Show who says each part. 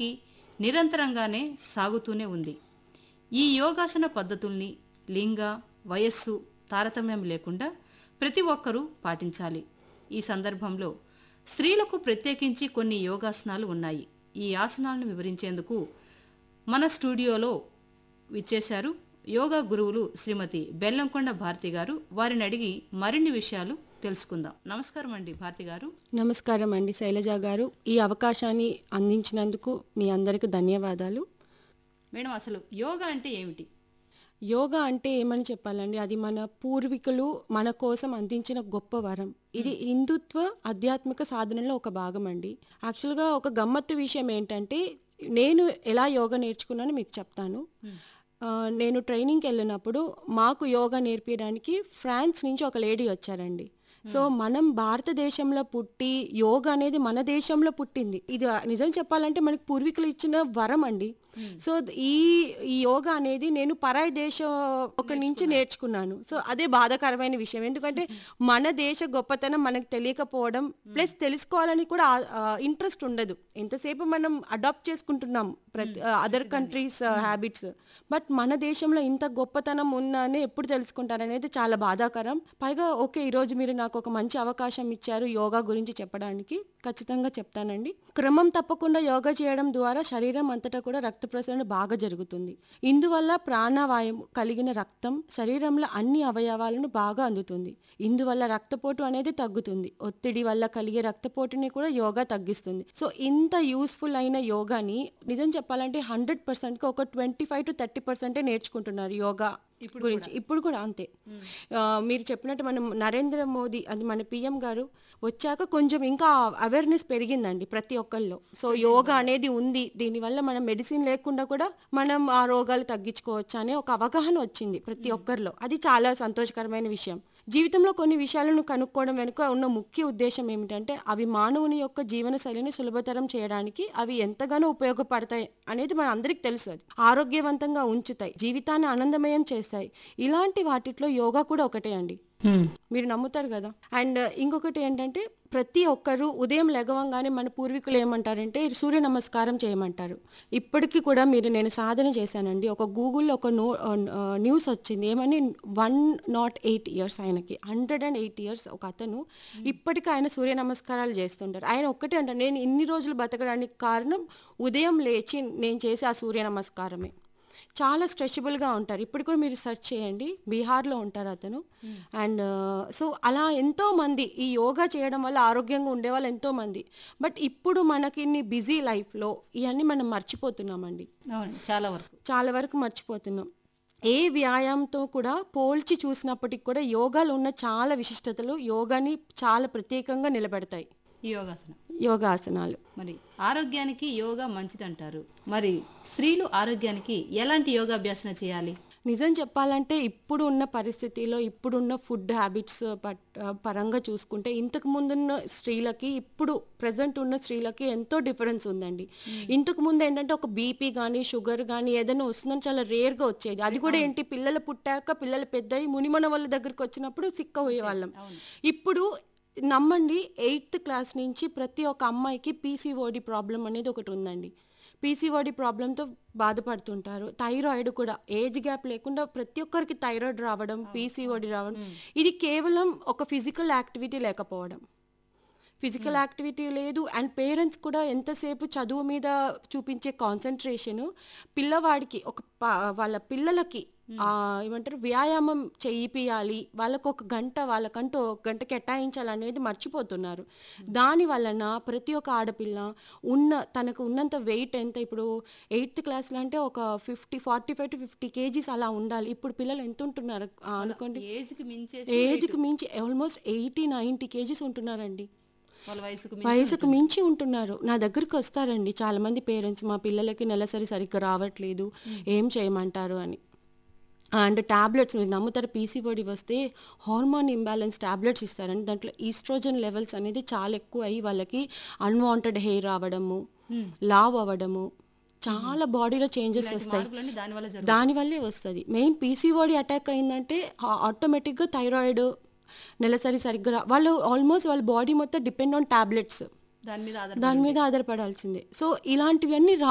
Speaker 1: ఇప్పటికీ నిరంతరంగానే సాగుతూనే ఉంది ఈ యోగాసన పద్ధతుల్ని లింగ వయస్సు తారతమ్యం లేకుండా ప్రతి ఒక్కరూ పాటించాలి ఈ సందర్భంలో స్త్రీలకు ప్రత్యేకించి కొన్ని యోగాసనాలు ఉన్నాయి ఈ ఆసనాలను వివరించేందుకు మన స్టూడియోలో విచ్చేశారు యోగా గురువులు శ్రీమతి బెల్లంకొండ భారతి గారు వారిని అడిగి మరిన్ని విషయాలు తెలుసుకుందాం నమస్కారం అండి భారతి గారు
Speaker 2: నమస్కారం అండి శైలజ గారు ఈ అవకాశాన్ని అందించినందుకు మీ అందరికి ధన్యవాదాలు
Speaker 1: మేడం అసలు యోగా అంటే ఏమిటి
Speaker 2: యోగా అంటే ఏమని చెప్పాలండి అది మన పూర్వీకులు మన కోసం అందించిన గొప్ప వరం ఇది హిందుత్వ ఆధ్యాత్మిక సాధనలో ఒక భాగం అండి యాక్చువల్గా ఒక గమ్మత్తు విషయం ఏంటంటే నేను ఎలా యోగా నేర్చుకున్నానో మీకు చెప్తాను ఆ, నేను ట్రైనింగ్కి వెళ్ళినప్పుడు మాకు యోగా నేర్పించడానికి ఫ్రాన్స్ నుంచి ఒక లేడీ వచ్చారండి సో మనం భారతదేశంలో పుట్టి యోగా అనేది మన దేశంలో పుట్టింది ఇది నిజం చెప్పాలంటే మనకి పూర్వీకులు ఇచ్చిన వరం అండి సో ఈ ఈ యోగా అనేది నేను పరాయి దేశం ఒక నుంచి నేర్చుకున్నాను సో అదే బాధాకరమైన విషయం ఎందుకంటే మన దేశ గొప్పతనం మనకు తెలియకపోవడం ప్లస్ తెలుసుకోవాలని కూడా ఇంట్రెస్ట్ ఉండదు ఎంతసేపు మనం అడాప్ట్ చేసుకుంటున్నాం ప్రతి అదర్ కంట్రీస్ హ్యాబిట్స్ బట్ మన దేశంలో ఇంత గొప్పతనం ఉందని ఎప్పుడు తెలుసుకుంటారు అనేది చాలా బాధాకరం పైగా ఓకే ఈరోజు మీరు నాకు ఒక మంచి అవకాశం ఇచ్చారు యోగా గురించి చెప్పడానికి ఖచ్చితంగా చెప్తానండి క్రమం తప్పకుండా యోగా చేయడం ద్వారా శరీరం అంతటా కూడా రక్త ప్రసరణ బాగా జరుగుతుంది ఇందువల్ల ప్రాణవాయువు కలిగిన రక్తం శరీరంలో అన్ని అవయవాలను బాగా అందుతుంది ఇందువల్ల రక్తపోటు అనేది తగ్గుతుంది ఒత్తిడి వల్ల కలిగే రక్తపోటుని కూడా యోగా తగ్గిస్తుంది సో ఇంత యూస్ఫుల్ అయిన యోగాని నిజం చెప్పాలంటే హండ్రెడ్ పర్సెంట్కి ఒక ట్వంటీ ఫైవ్ టు థర్టీ పర్సెంటే నేర్చుకుంటున్నారు యోగా గురించి ఇప్పుడు కూడా అంతే ఆ, మీరు చెప్పినట్టు మనం నరేంద్ర మోదీ అది మన పిఎం గారు వచ్చాక కొంచెం ఇంకా అవేర్నెస్ పెరిగిందండి ప్రతి ఒక్కరిలో సో యోగా అనేది ఉంది దీనివల్ల మనం మెడిసిన్ లేకుండా కూడా మనం ఆ రోగాలు తగ్గించుకోవచ్చు అనే ఒక అవగాహన వచ్చింది ప్రతి ఒక్కరిలో అది చాలా సంతోషకరమైన విషయం జీవితంలో కొన్ని విషయాలను కనుక్కోవడం వెనుక ఉన్న ముఖ్య ఉద్దేశం ఏమిటంటే అవి మానవుని యొక్క జీవన శైలిని సులభతరం చేయడానికి అవి ఎంతగానో ఉపయోగపడతాయి అనేది మన అందరికి తెలుసు అది ఆరోగ్యవంతంగా ఉంచుతాయి జీవితాన్ని ఆనందమయం చేస్తాయి ఇలాంటి వాటిట్లో యోగా కూడా ఒకటే అండి మీరు నమ్ముతారు కదా అండ్ ఇంకొకటి ఏంటంటే ప్రతి ఒక్కరు ఉదయం లెగవంగానే మన పూర్వీకులు ఏమంటారంటే సూర్య నమస్కారం చేయమంటారు ఇప్పటికీ కూడా మీరు నేను సాధన చేశానండి ఒక గూగుల్లో ఒక నో న్యూస్ వచ్చింది ఏమని వన్ నాట్ ఎయిట్ ఇయర్స్ ఆయనకి హండ్రెడ్ అండ్ ఎయిట్ ఇయర్స్ ఒక అతను ఇప్పటికీ ఆయన సూర్య నమస్కారాలు చేస్తుంటారు ఆయన ఒక్కటే అంటారు నేను ఇన్ని రోజులు బతకడానికి కారణం ఉదయం లేచి నేను చేసే ఆ సూర్య నమస్కారమే చాలా స్ట్రెచబుల్గా ఉంటారు ఇప్పుడు కూడా మీరు సెర్చ్ చేయండి బీహార్లో ఉంటారు అతను అండ్ సో అలా ఎంతో మంది ఈ యోగా చేయడం వల్ల ఆరోగ్యంగా ఉండేవాళ్ళు ఎంతో మంది బట్ ఇప్పుడు మనకి ఇన్ని బిజీ లైఫ్లో ఇవన్నీ మనం మర్చిపోతున్నామండి
Speaker 1: అవును చాలా వరకు
Speaker 2: చాలా వరకు మర్చిపోతున్నాం ఏ వ్యాయామంతో కూడా పోల్చి చూసినప్పటికి కూడా యోగాలో ఉన్న చాలా విశిష్టతలు యోగాని చాలా ప్రత్యేకంగా నిలబెడతాయి
Speaker 1: ఈ యోగాసనం
Speaker 2: యోగాసనాలు
Speaker 1: మరి ఆరోగ్యానికి యోగా మంచిదంటారు మరి స్త్రీలు ఆరోగ్యానికి ఎలాంటి యోగాభ్యాసన చేయాలి
Speaker 2: నిజం చెప్పాలంటే ఇప్పుడు ఉన్న పరిస్థితిలో ఇప్పుడున్న ఫుడ్ హ్యాబిట్స్ పరంగా చూసుకుంటే ఇంతకు ముందున్న స్త్రీలకి ఇప్పుడు ప్రజెంట్ ఉన్న స్త్రీలకి ఎంతో డిఫరెన్స్ ఉందండి ఇంతకు ముందు ఏంటంటే ఒక బీపీ కానీ షుగర్ కానీ ఏదైనా వస్తుందని చాలా రేర్గా వచ్చేది అది కూడా ఏంటి పిల్లలు పుట్టాక పిల్లలు పెద్దయి మునిమన వాళ్ళ దగ్గరికి వచ్చినప్పుడు సిక్క వాళ్ళం ఇప్పుడు నమ్మండి ఎయిత్ క్లాస్ నుంచి ప్రతి ఒక్క అమ్మాయికి పీసీఓడి ప్రాబ్లం అనేది ఒకటి ఉందండి పీసీఓడి ప్రాబ్లంతో బాధపడుతుంటారు థైరాయిడ్ కూడా ఏజ్ గ్యాప్ లేకుండా ప్రతి ఒక్కరికి థైరాయిడ్ రావడం పీసీఓడి రావడం ఇది కేవలం ఒక ఫిజికల్ యాక్టివిటీ లేకపోవడం ఫిజికల్ యాక్టివిటీ లేదు అండ్ పేరెంట్స్ కూడా ఎంతసేపు చదువు మీద చూపించే కాన్సన్ట్రేషన్ పిల్లవాడికి ఒక ప- వాళ్ళ పిల్లలకి ఆ, ఏమంటారు వ్యాయామం చేయిపియాలి వాళ్ళకు ఒక గంట వాళ్ళకంటూ ఒక గంట కేటాయించాలనేది మర్చిపోతున్నారు దాని వలన ప్రతి ఒక్క ఆడపిల్ల ఉన్న తనకు ఉన్నంత వెయిట్ ఎంత ఇప్పుడు ఎయిత్ క్లాస్లో అంటే ఒక fifty forty five to fifty kgs అలా ఉండాలి ఇప్పుడు పిల్లలు ఎంత ఉంటున్నారు ఆ, అనుకోండి
Speaker 1: ఏజ్కి మించే
Speaker 2: ఏజ్కి మించి ఆల్మోస్ట్ ఎయిటీ నైంటీ కేజీస్ ఉంటున్నారండి
Speaker 1: వాళ్ళ వయసుకు
Speaker 2: వయసుకు మించి ఉంటున్నారు నా దగ్గరికి వస్తారండి చాలా మంది పేరెంట్స్ మా పిల్లలకి నెలసరి సరిగ్గా రావట్లేదు ఏం చేయమంటారు అని అండ్ టాబ్లెట్స్ మీరు నమ్ముతారు పీసీఓడి వస్తే హార్మోన్ ఇంబ్యాలెన్స్ టాబ్లెట్స్ ఇస్తారండి దాంట్లో ఈస్ట్రోజన్ లెవెల్స్ అనేది చాలా ఎక్కువ అయ్యి వాళ్ళకి అన్వాంటెడ్ హెయిర్ రావడము లావ్ అవ్వడము చాలా బాడీలో చేంజెస్ వస్తాయి
Speaker 1: మార్పులన్నీ దానివల్ల జరుగుతాయి
Speaker 2: దానివల్లే వస్తుంది మెయిన్ పీసీఓడి అటాక్ అయిందంటే ఆటోమేటిక్గా థైరాయిడ్ నెలసరి సరిగ్గా రా- వాళ్ళు ఆల్మోస్ట్ వాళ్ళ బాడీ మొత్తం డిపెండ్ ఆన్ టాబ్లెట్స్
Speaker 1: దాని మీద ఆధార
Speaker 2: దాని మీద ఆధారపడాల్సిందే సో ఇలాంటివన్నీ రా